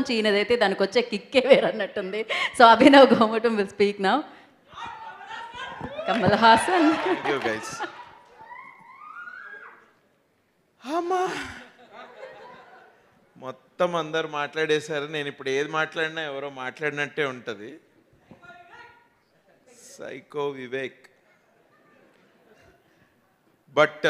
నుంచి ఈయనదైతే దానికి వచ్చే కిక్కే వేరు అన్నట్టుంది so Abhinav Gomatam will speak now Kamal Haasan thank you guys అమ్మా మొత్తం అందరు మాట్లాడేశారు నేను ఇప్పుడు ఏది మాట్లాడినా ఎవరో మాట్లాడినట్టే ఉంటుంది సైకో వివేక్ బట్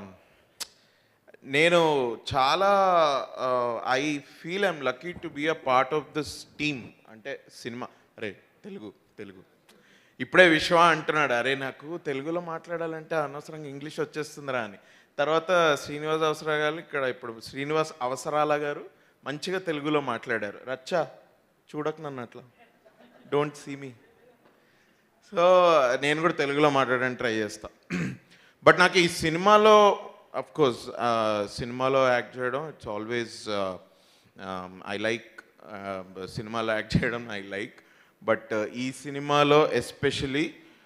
నేను చాలా I feel I'm lucky to be a part of this team అంటే సినిమా అరే తెలుగు తెలుగు ఇప్పుడే విశ్వ అంటున్నాడు అరే నాకు తెలుగులో మాట్లాడాలంటే అనవసరంగా ఇంగ్లీష్ వచ్చేస్తుందిరా అని తర్వాత శ్రీనివాస్ అవసరా గారు ఇక్కడ ఇప్పుడు శ్రీనివాస్ అవసరాల గారు మంచిగా తెలుగులో మాట్లాడారు రచ్చా చూడకు నన్ను అట్లా డోంట్ సీ మీ సో నేను కూడా తెలుగులో మాట్లాడడానికి ట్రై చేస్తా బట్ నాకు ఈ సినిమాలో అఫ్ కోర్స్ సినిమాలో యాక్ట్ చేయడం ఇట్స్ ఆల్వేస్ ఐ లైక్ సినిమాలో యాక్ట్ చేయడం ఐ లైక్ బట్ ఈ సినిమాలో ఎస్పెషలీ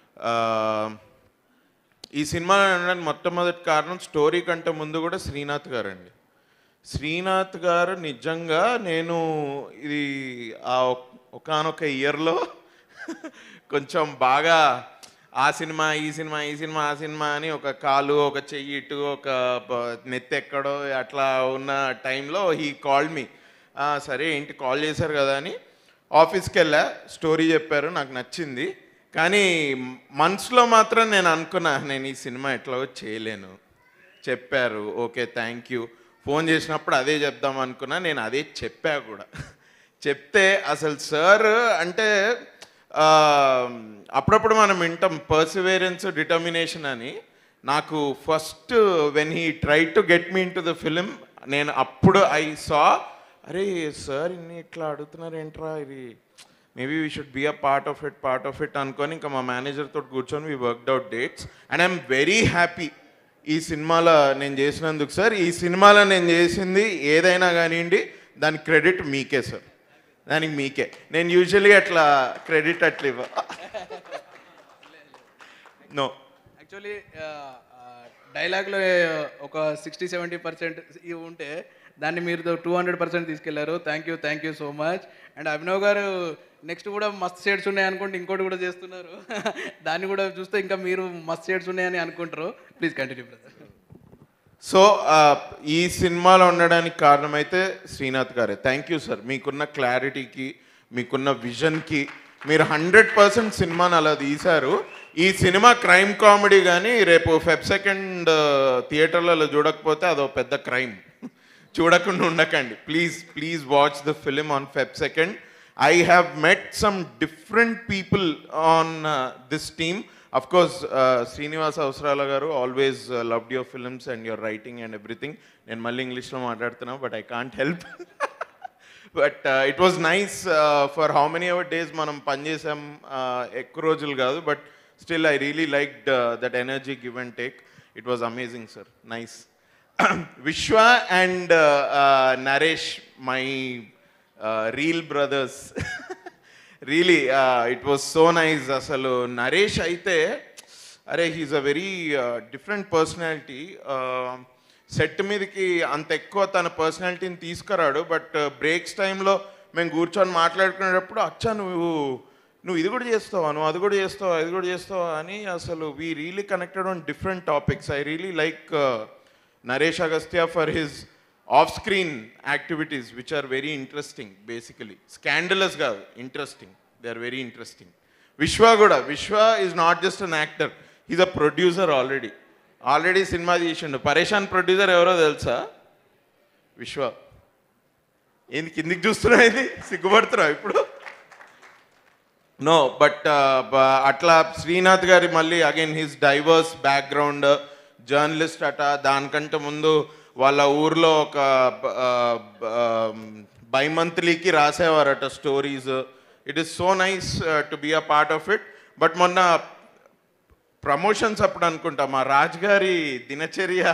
ఈ సినిమాలో అనడానికి మొట్టమొదటి కారణం స్టోరీ కంటే ముందు కూడా శ్రీనాథ్ గారు అండి శ్రీనాథ్ గారు నిజంగా నేను ఇది ఆ ఒకనొక ఇయర్లో కొంచెం బాగా ఆ సినిమా ఈ సినిమా ఈ సినిమా ఆ సినిమా అని ఒక కాలు ఒక చెయ్యి ఇటు ఒక బ- నెత్తి ఎక్కడో అట్లా ఉన్న టైంలో హీ కాల్ మీ సరే ఏంటి కాల్ చేశారు కదా అని ఆఫీస్కి వెళ్ళా స్టోరీ చెప్పారు నాకు నచ్చింది కానీ మనసులో మాత్రం నేను అనుకున్నా నేను ఈ సినిమా ఎట్లాగో చేయలేను చెప్పారు ఓకే థ్యాంక్ యూ ఫోన్ చేసినప్పుడు అదే చెప్దాం అనుకున్నా నేను అదే చెప్పా కూడా చెప్తే అసలు సార్ అంటే ఆ, అప్పుడప్పుడు మనం వింటాం పర్సివేరెన్స్ డిటర్మినేషన్ అని నాకు first when he try to get me into the film నేను అప్పుడు ఐ సా అరే సార్ ఇన్ని ఇట్లా అడుగుతున్నారు ఏంట్రా ఇది maybe we should be a part of it part of it అనుకొని ఇంకా మా మేనేజర్ తోటి కూర్చొని we worked out dates and I'm very happy ఈ సినిమాలో నేను చేసినందుకు సార్ ఈ సినిమాలో నేను చేసింది ఏదైనా కానివ్వండి దాని క్రెడిట్ మీకే సార్ దానికి మీకే నేను యూజువల్లీ అట్లా క్రెడిట్ అట్లా ఇవ్వ నో యాక్చువల్లీ డైలాగ్లో ఒక సిక్స్టీ సెవెంటీ పర్సెంట్ ఉంటే దాన్ని మీరు టూ హండ్రెడ్ పర్సెంట్ తీసుకెళ్లారు thank you thank you so much and Abhinav garu next కూడా మస్త్ షేడ్స్ ఉన్నాయి అనుకుంటే ఇంకోటి కూడా చేస్తున్నారు దాన్ని కూడా చూస్తే ఇంకా మీరు మస్త్ షేడ్స్ ఉన్నాయని అనుకుంటారు ప్లీజ్ కంటిన్యూ బ్రదర్ సో ఆ, ఈ సినిమాలో ఉండడానికి కారణమైతే శ్రీనాథ్ గారే థ్యాంక్ యూ సార్ మీకున్న క్లారిటీకి మీకున్న విజన్కి మీరు హండ్రెడ్ పర్సెంట్ సినిమాని అలా తీశారు ఈ సినిమా క్రైమ్ కామెడీ కానీ రేపు ఫెబ్ సెకండ్ థియేటర్లలో చూడకపోతే అదో పెద్ద క్రైమ్ చూడకుండా ఉండకండి please please watch the film on Feb second I have met some different people on this team of course Srinivas అవసరాల గారు always loved your films and your writing and everything నేను మళ్ళీ ఇంగ్లీష్లో మాట్లాడుతున్నా but I can't help but it was nice for how many our days మనం పనిచేసాం uh, ఎక్కువ రోజులు కాదు but still I really like that energy give and take it was amazing sir nice Vishwa and Naresh my reel brothers really it was so nice అసలు నరేష్ అయితే అరే he's a very different personality set మీదకి అంత ఎక్కువ తన పర్సనాలిటీని తీసుకురాడు బట్ బ్రేక్స్ టైంలో మేము కూర్చొని మాట్లాడుకునేటప్పుడు అచ్చా నువ్వు నువ్వు ఇది కూడా చేస్తావా నువ్వు అది కూడా చేస్తావా ఇది కూడా చేస్తావా అని అసలు we really connected on different topics I really like Naresh Agastya for his off screen activities which are very interesting basically scandalous కాదు interesting they are very interesting Vishwa కూడా Vishwa is not just an actor is a producer already already సినిమా తీసిండు పరేషాన్ producer ఎవరో తెలుసా విశ్వ ఏంది కిందికి చూస్తున్నావు ఇది సిగ్గుపడుతున్నావు ఇప్పుడు నో బట్ అట్లా శ్రీనాథ్ గారి మళ్ళీ again his diverse background journalist అట దానికంటే ముందు వాళ్ళ ఊర్లో ఒక బై మంత్లీకి రాసేవారట stories it is so nice to be a part of it but మొన్న ప్రమోషన్స్ అప్పుడు అనుకుంటా మా రాజ్ గారి దినచర్య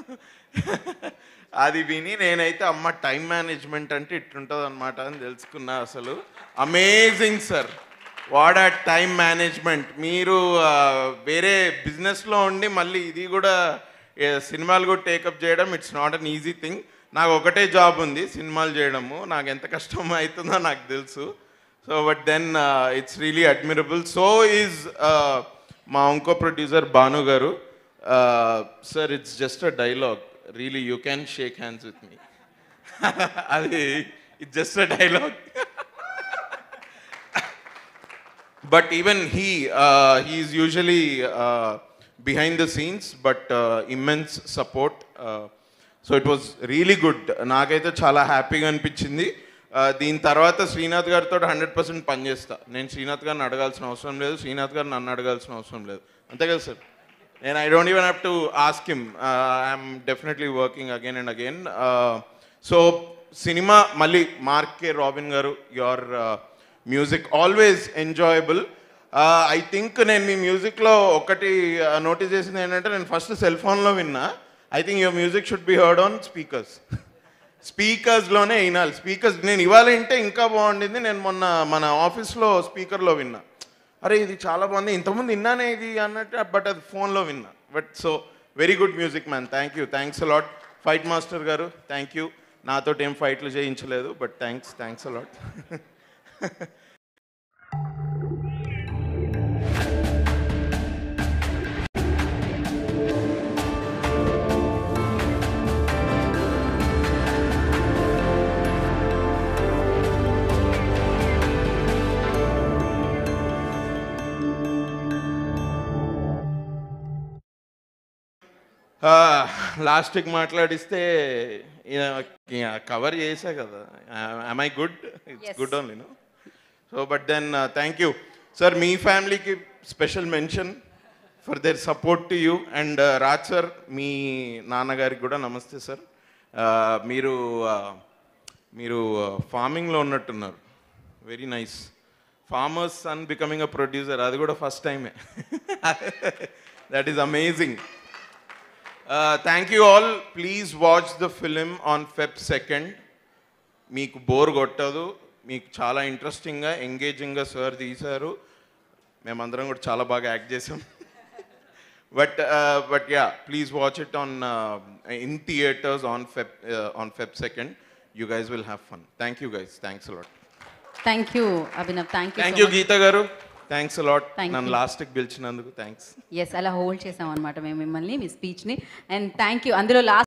అది విని నేనైతే అమ్మ టైం మేనేజ్మెంట్ అంటే ఇట్లుంటుంది అనమాట అని తెలుసుకున్నా అసలు amazing sir what a time management మీరు ఆ, వేరే బిజినెస్లో ఉండి మళ్ళీ ఇది కూడా ఏ, సినిమాలు కూడా టేకప్ చేయడం it's not an easy thing నాకు ఒకటే జాబ్ ఉంది సినిమాలు చేయడము నాకు ఎంత కష్టం అవుతుందో నాకు తెలుసు so but then it's really admirable so is మా ఇంకో producer Bhanu garu sir it's just a dialogue really you can shake hands with me అది it's just a dialogue but even he uh, he is usually uh, behind the scenes but uh, immense support uh, so it was really good నాకైతే చాలా హ్యాపీగా అనిపించింది Uh, దీని తర్వాత శ్రీనాథ్ గారితో hundred percent పనిచేస్తా నేను శ్రీనాథ్ గారిని అడగాల్సిన అవసరం లేదు శ్రీనాథ్ గారు నన్ను అడగాల్సిన అవసరం లేదు అంతే కదా సార్ నేను I don't even have to ask him I'm definitely working again and again so సినిమా మళ్ళీ Mark K Robin garu your music always enjoyable I think నేను మీ మ్యూజిక్లో ఒకటి నోటీస్ చేసింది ఏంటంటే నేను ఫస్ట్ సెల్ ఫోన్లో విన్నా I think your music should be heard on speakers స్పీకర్స్లోనే వినాలి స్పీకర్స్ నేను ఇవాళ వింటే ఇంకా బాగుండింది నేను మొన్న మన ఆఫీస్లో స్పీకర్లో విన్నా అరే ఇది చాలా బాగుంది ఇంతకుముందు విన్నానే ఇది అన్నట్టు బట్ అది ఫోన్లో విన్నా but so very good music man thank you thanks a lot fight master garu thank you నాతో ఏం ఫైట్లు చేయించలేదు బట్ థ్యాంక్స్ థ్యాంక్స్ అలాట్ లాస్ట్కి మాట్లాడిస్తే కవర్ చేసా కదా I I good it's Yes. Good only no so but then thank you sir మీ ఫ్యామిలీకి special mention for their support to you and Raj sir మీ నాన్నగారికి కూడా నమస్తే సార్ మీరు uh, మీరు ఫార్మింగ్లో ఉన్నట్టున్నారు very nice farmers son becoming a producer అది కూడా ఫస్ట్ టైమే that is amazing thank you all please watch the film on Feb second మీకు బోర్ కొట్టదు మీకు చాలా ఇంట్రెస్టింగ్గా ఎంగేజింగ్గా సార్ తీశారు మేమందరం కూడా చాలా బాగా యాక్ట్ చేసాం but but ya please watch it on in theatres on Feb on Feb second you guys will have fun thank you guys thanks a lot thank you Abhinav thank thank you you Geetha garu thanks a lot Thank నన్ను you. లాస్ట్కి పిలిచినందుకు thanks yes అలా hold చేసాం అనమాట మేము మిమ్మల్ని మీ స్పీచ్ని అండ్ థ్యాంక్ యూ అందులో లాస్ట్